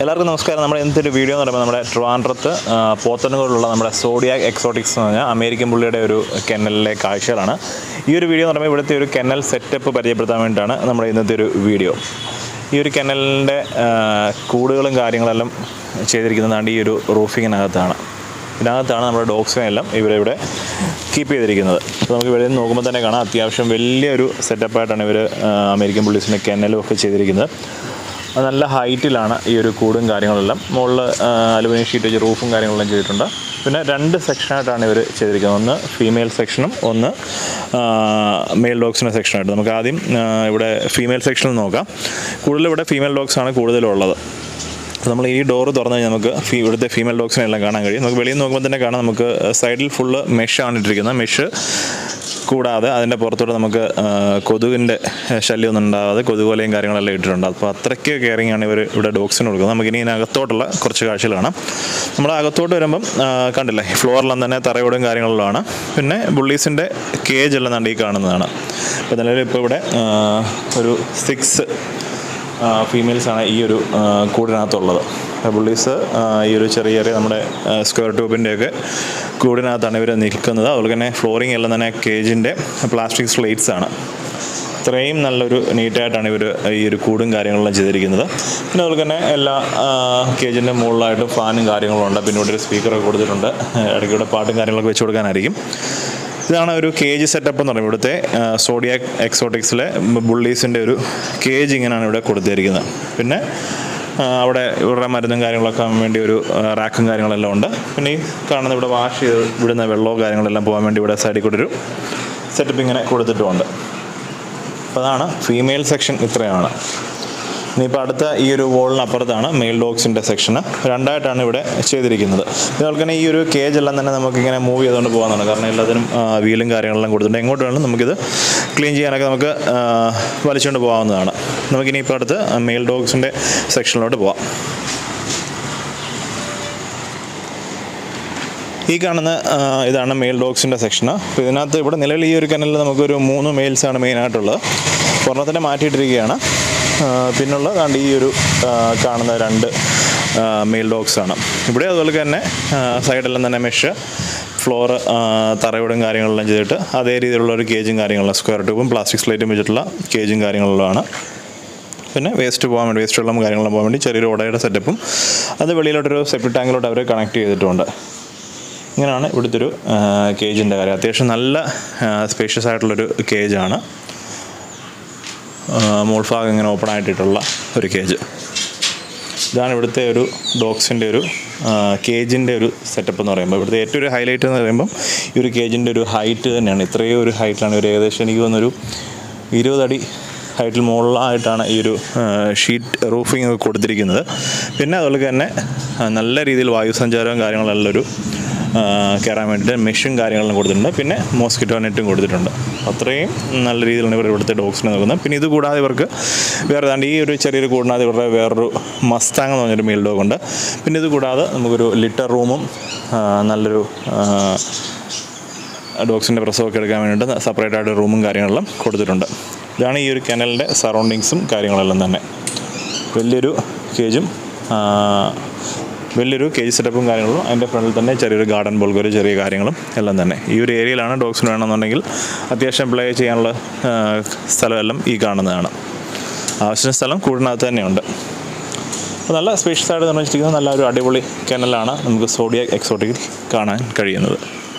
എല്ലാവർക്കും നമസ്കാരം നമ്മുടെ ഇന്നത്തെ ഒരു വീഡിയോ എന്ന് പറയുമ്പോൾ നമ്മുടെ ട്രിവാൻഡ്രത്ത് ആ, പോത്തനൂരിലുള്ള നമ്മുടെ സോഡിയാക് എക്സോട്ടിക്സ് എന്ന് പറഞ്ഞാൽ അമേരിക്കൻ പുള്ളിയുടെ ഒരു കെന്നലിലെ കാഴ്ചകളാണ് ഈ ഒരു വീഡിയോ എന്ന് പറയുമ്പോൾ ഇവിടുത്തെ ഒരു കെന്നൽ സെറ്റപ്പ് പരിചയപ്പെടുത്താൻ വേണ്ടിയിട്ടാണ് നമ്മുടെ ഇന്നത്തെ ഒരു വീഡിയോ ഈ ഒരു കെന്നലിൻ്റെ കൂടുകളും കാര്യങ്ങളെല്ലാം ചെയ്തിരിക്കുന്നതാണ് ഈ ഒരു റൂഫിങ്ങിനകത്താണ് ഇതിനകത്താണ് നമ്മുടെ ഡോഗ്സിനെ എല്ലാം ഇവരിവിടെ കീപ്പ് ചെയ്തിരിക്കുന്നത് അപ്പോൾ നമുക്ക് ഇവിടെ നിന്ന് നോക്കുമ്പോൾ തന്നെ കാണാം അത്യാവശ്യം വലിയൊരു സെറ്റപ്പായിട്ടാണ് ഇവർ അമേരിക്കൻ പുള്ളീസിൻ്റെ കെന്നലും ഒക്കെ ചെയ്തിരിക്കുന്നത് അത് നല്ല ഹൈറ്റിലാണ് ഈ ഒരു കൂടും കാര്യങ്ങളെല്ലാം മുകളിൽ അലുമിനിയം ഷീറ്റ് വെച്ച് റൂഫും കാര്യങ്ങളെല്ലാം ചെയ്തിട്ടുണ്ട് പിന്നെ രണ്ട് സെക്ഷനായിട്ടാണ് ഇവർ ചെയ്തിരിക്കുന്നത് ഒന്ന് ഫീമെയിൽ സെക്ഷനും ഒന്ന് മെയിൽ ഡോഗ്സിൻ്റെ സെക്ഷനായിട്ട് നമുക്ക് ആദ്യം ആ, ഇവിടെ ഫീമെയിൽ സെക്ഷനിൽ നോക്കാം കൂടുതൽ ഇവിടെ ഫീമെയിൽ ഡോഗ്സ് ആണ് കൂടുതലുള്ളത് അപ്പോൾ നമ്മൾ ഈ ഡോറ് തുറന്നു കഴിഞ്ഞാൽ നമുക്ക് ഫീ ഇവിടുത്തെ ഫീമെയിൽ ഡോഗ്സിനെ എല്ലാം കാണാൻ കഴിയും നമുക്ക് വെളിയിൽ നിന്ന് നോക്കുമ്പോൾ തന്നെ കാണാം നമുക്ക് സൈഡിൽ ഫുള്ള് മെഷാണ് ഇട്ടിരിക്കുന്നത് മെഷ് കൂടാതെ അതിൻ്റെ പുറത്തോട്ട് നമുക്ക് ആ, കൊതുകിൻ്റെ ശല്യമൊന്നും ഉണ്ടാകാതെ കൊതുകുവലയും കാര്യങ്ങളെല്ലാം ഇട്ടിട്ടുണ്ട് അപ്പോൾ അത്രയ്ക്ക് കെയറിങ് ആണ് ഇവർ ഇവിടെ ഡോഗ്സിന് കൊടുക്കുന്നത് നമുക്കിനി ഇതിനകത്തോട്ടുള്ള കുറച്ച് കാഴ്ചകൾ കാണാം നമ്മൾ അകത്തോട്ട് വരുമ്പം ആ, കണ്ടില്ലേ ഫ്ലോറിലും തന്നെ തറയോടും കാര്യങ്ങളിലുമാണ് പിന്നെ ബുള്ളീസിൻ്റെ കേജ് എല്ലാം ദാണ്ട് ഈ കാണുന്നതാണ് അപ്പോൾ നിലവിൽ ഇപ്പോൾ ഇവിടെ ആ, ഒരു സിക്സ് ഫീമെയിൽസാണ് ഈ ഒരു ആ, കൂടിനകത്തുള്ളത് ബുള്ളീസ് ആ, ഈ ഒരു ചെറിയ ചെറിയ നമ്മുടെ സ്ക്വയർ ട്യൂബിൻ്റെയൊക്കെ കൂടിനകത്താണ് ഇവർ നിൽക്കുന്നത് അതുപോലെ തന്നെ ഫ്ലോറിംഗ് എല്ലാം തന്നെ കേജിൻ്റെ പ്ലാസ്റ്റിക് സ്ലേറ്റ്സ് ആണ് ഇത്രയും നല്ലൊരു നീറ്റായിട്ടാണ് ഇവർ ഈ ഒരു കൂടും കാര്യങ്ങളെല്ലാം ചെയ്തിരിക്കുന്നത് പിന്നെ അതുപോലെ തന്നെ എല്ലാ കേജിൻ്റെ മുകളിലായിട്ട് ഫാനും കാര്യങ്ങളും ഉണ്ട് പിന്നെ ഇവിടെ ഒരു സ്പീക്കറൊക്കെ കൊടുത്തിട്ടുണ്ട് ഇടയ്ക്ക് ഇവിടെ പാട്ടും കാര്യങ്ങളൊക്കെ വെച്ച് കൊടുക്കാനായിരിക്കും ഇതാണ് ഒരു കേജ് സെറ്റപ്പ് എന്ന് പറയുന്നത് ഇവിടുത്തെ സോഡിയാക് എക്സോട്ടിക്സിലെ ബുള്ളീസിൻ്റെ ഒരു കേജ് ഇങ്ങനെയാണ് ഇവിടെ കൊടുത്തിരിക്കുന്നത് പിന്നെ ആ, അവിടെ ഇവരുടെ മരുന്നും കാര്യങ്ങളൊക്കെ ആവാൻ വേണ്ടി ഒരു ആ, റാക്കും കാര്യങ്ങളെല്ലാം ഉണ്ട് പിന്നെ ഈ കാണുന്ന ഇവിടെ വാഷ് ചെയ്ത് വിടുന്ന വെള്ളവും കാര്യങ്ങളെല്ലാം പോകാൻ വേണ്ടി ഇവിടെ സൈഡിൽ കൂടെ ഒരു സെറ്റപ്പ് ഇങ്ങനെ കൊടുത്തിട്ടുമുണ്ട് അപ്പോൾ അതാണ് ഫീമെയിൽ സെക്ഷൻ ഇത്രയാണ് ഇനിയിപ്പോൾ അടുത്ത ഈ ഒരു വോളിനപ്പുറത്താണ് മെയിൽ ഡോഗ്സിൻ്റെ സെക്ഷന് രണ്ടായിട്ടാണ് ഇവിടെ ചെയ്തിരിക്കുന്നത് അതുപോലെ തന്നെ ഈ ഒരു കേജ് എല്ലാം തന്നെ നമുക്കിങ്ങനെ മൂവ് ചെയ്തുകൊണ്ട് പോകാനാണ് കാരണം എല്ലാത്തിനും ആ, വീലും കാര്യങ്ങളെല്ലാം കൊടുത്തിട്ടുണ്ട് എങ്ങോട്ട് വേണം നമുക്കിത് ക്ലീൻ ചെയ്യാനൊക്കെ നമുക്ക് ആ, വലിച്ചുകൊണ്ട് പോകാവുന്നതാണ് നമുക്കിനിയിപ്പോൾ അടുത്ത് മെയിൽ ഡോഗ്സിൻ്റെ സെക്ഷനിലോട്ട് പോവാം ഈ കാണുന്ന ആ, ഇതാണ് മെയിൽ ഡോഗ്സിൻ്റെ സെക്ഷന് അപ്പോൾ ഇതിനകത്ത് ഇവിടെ നിലവിൽ ഈ ഒരു കനലിൽ നമുക്കൊരു മൂന്ന് മെയിൽസാണ് മെയിനായിട്ടുള്ളത് ഒരെണ്ണത്തിനെ മാറ്റിയിട്ടിരിക്കുകയാണ് ആ, പിന്നുള്ള ദാണ്ട് ഈ ഒരു ആ, കാണുന്ന രണ്ട് മെയിൽ ഡോഗ്സാണ് ഇവിടെ അതുപോലെ തന്നെ ആ, സൈഡെല്ലാം തന്നെ മെഷ് ഫ്ലോറ് തറയോടും കാര്യങ്ങളെല്ലാം ചെയ്തിട്ട് അതേ രീതിയിലുള്ള ഒരു കേജും കാര്യങ്ങളും സ്ക്വയർ ട്യൂബും പ്ലാസ്റ്റിക് സ്ലേറ്റും വെച്ചിട്ടുള്ള കേജും കാര്യങ്ങളുമാണ് പിന്നെ വേസ്റ്റ് പോകാൻ വേണ്ടി വേസ്റ്റ് വെള്ളം കാര്യങ്ങളും പോകാൻ വേണ്ടി ചെറിയൊരു ഉടയുടെ സെറ്റപ്പും അത് വെളിയിലോട്ടൊരു സെപ്റ്റി ടാങ്കിലോട്ട് അവർ കണക്ട് ചെയ്തിട്ടുണ്ട് ഇങ്ങനെയാണ് ഇവിടുത്തെ ഒരു കേജിൻ്റെ കാര്യം അത്യാവശ്യം നല്ല സ്പേഷ്യസ് ആയിട്ടുള്ളൊരു കേജാണ് മോൾഭാഗം ഇങ്ങനെ ഓപ്പൺ ആയിട്ടിട്ടുള്ള ഒരു കേജ് ഇതാണ് ഇവിടുത്തെ ഒരു ഡോഗ്സിൻ്റെ ഒരു കേജിൻ്റെ ഒരു സെറ്റപ്പ് എന്ന് പറയുമ്പോൾ ഇവിടുത്തെ ഏറ്റവും ഒരു ഹൈലൈറ്റ് എന്ന് പറയുമ്പം ഈ ഒരു കേജിൻ്റെ ഒരു ഹൈറ്റ് തന്നെയാണ് ഇത്രയും ഒരു ഹൈറ്റിലാണ് ഒരു ഏകദേശം എനിക്ക് തോന്നുന്നൊരു ഇരുപതടി ഹൈറ്റിൽ മുകളിലായിട്ടാണ് ഈ ഒരു ഷീറ്റ് റൂഫിംഗ് ഒക്കെ കൊടുത്തിരിക്കുന്നത് പിന്നെ അതുപോലെ തന്നെ ആ, നല്ല രീതിയിൽ വായുസഞ്ചാരവും കാര്യങ്ങളെല്ലാം ഒരു ആ, കയറാൻ വേണ്ടിയിട്ട് മെഷും കാര്യങ്ങളും കൊടുത്തിട്ടുണ്ട് പിന്നെ മോസ്കിറ്റോ നെറ്റും കൊടുത്തിട്ടുണ്ട് അത്രയും നല്ല രീതിയിലാണ് ഇവർ ഇവിടുത്തെ ഡോഗ്സിനെ നോക്കുന്നത് പിന്നെ ഇത് കൂടാതെ ഇവർക്ക് വേറെ ഏതാണ്ട് ഈ ഒരു ചെറിയൊരു കൂടിനകത്ത് ഇവരുടെ വേറൊരു മസ്താങ് എന്ന് പറഞ്ഞൊരു മെയിൽ ഡോഗ് ഉണ്ട് പിന്നെ ഇത് കൂടാതെ നമുക്കൊരു ലിറ്റർ റൂമും ആ, നല്ലൊരു ആ, ഡോഗ്സിൻ്റെ പ്രസവമൊക്കെ എടുക്കാൻ വേണ്ടിയിട്ട് സെപ്പറേറ്റ് ആയിട്ട് റൂമും കാര്യങ്ങളെല്ലാം കൊടുത്തിട്ടുണ്ട് ഇതാണ് ഈ ഒരു കനലിൻ്റെ സറൗണ്ടിങ്സും കാര്യങ്ങളെല്ലാം തന്നെ വലിയൊരു കേജും ആ, വലിയൊരു കേജ് സെറ്റപ്പും കാര്യങ്ങളും അതിൻ്റെ ഫ്രണ്ടിൽ തന്നെ ചെറിയൊരു ഗാർഡൻ ബോൾക്കൊരു ചെറിയ കാര്യങ്ങളും എല്ലാം തന്നെ ഈ ഒരു ഏരിയയിലാണ് ഡോഗ്സിന് വേണമെന്നുണ്ടെങ്കിൽ അത്യാവശ്യം പ്ലേ ചെയ്യാനുള്ള ആ, സ്ഥലമെല്ലാം ഈ കാണുന്നതാണ് ആവശ്യത്തിന് സ്ഥലം കൂടിനകത്ത് തന്നെയുണ്ട് അപ്പോൾ നല്ല സ്പേഷ്യസ് ആയിട്ട് നിർമ്മിച്ചിരിക്കുന്ന നല്ല ഒരു അടിപൊളി കെനലാണ് നമുക്ക് സോഡിയ എക്സോട്ടിക്കിൽ കാണാൻ കഴിയുന്നത്